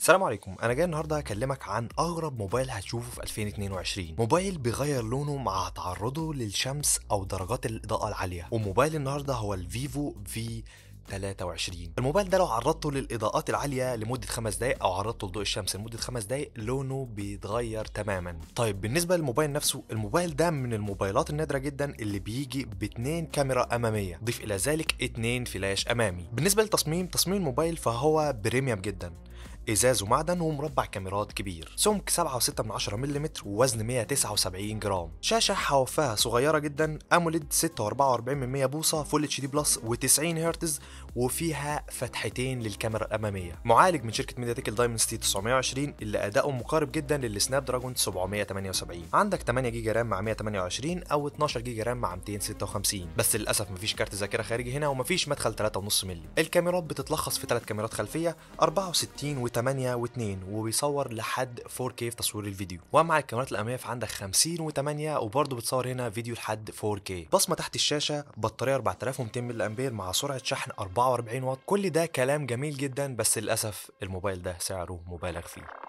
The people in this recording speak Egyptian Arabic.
السلام عليكم انا جاي النهارده اكلمك عن اغرب موبايل هتشوفه في 2022 موبايل بيغير لونه مع تعرضه للشمس او درجات الاضاءه العاليه وموبايل النهارده هو الفيفو في 23 الموبايل ده لو عرضته للاضاءات العاليه لمده خمس دقائق او عرضته لضوء الشمس لمده خمس دقائق لونه بيتغير تماما طيب بالنسبه للموبايل نفسه الموبايل ده من الموبايلات النادره جدا اللي بيجي باتنين كاميرا اماميه ضيف الى ذلك اتنين فلاش امامي بالنسبه للتصميم تصميم الموبايل فهو بريميوم جدا ازاز ومعدن ومربع كاميرات كبير سمك 7.6 من 10 ملم ووزن 179 جرام شاشه حوافها صغيره جدا اموليد 6.44 من 100 بوصه فول اتش دي بلس و90 هرتز وفيها فتحتين للكاميرا الاماميه معالج من شركه ميديا تك الدايمنستي 920 اللي اداؤه مقارب جدا للسناب دراجون 778 عندك 8 جيجا رام مع 128 او 12 جيجا رام مع 256 بس للاسف مفيش كارت ذاكره خارجي هنا ومفيش مدخل 3.5 مللي الكاميرات بتتلخص في ثلاث كاميرات خلفيه 64 و 8 و2 وبيصور لحد 4K في تصوير الفيديو ومع الكاميرات الاماميه فعندك 50 و8 وبرضه بتصور هنا فيديو لحد 4K بصمه تحت الشاشه بطاريه 4200 ملي امبير مع سرعه شحن 44 واط كل ده كلام جميل جدا بس للاسف الموبايل ده سعره مبالغ فيه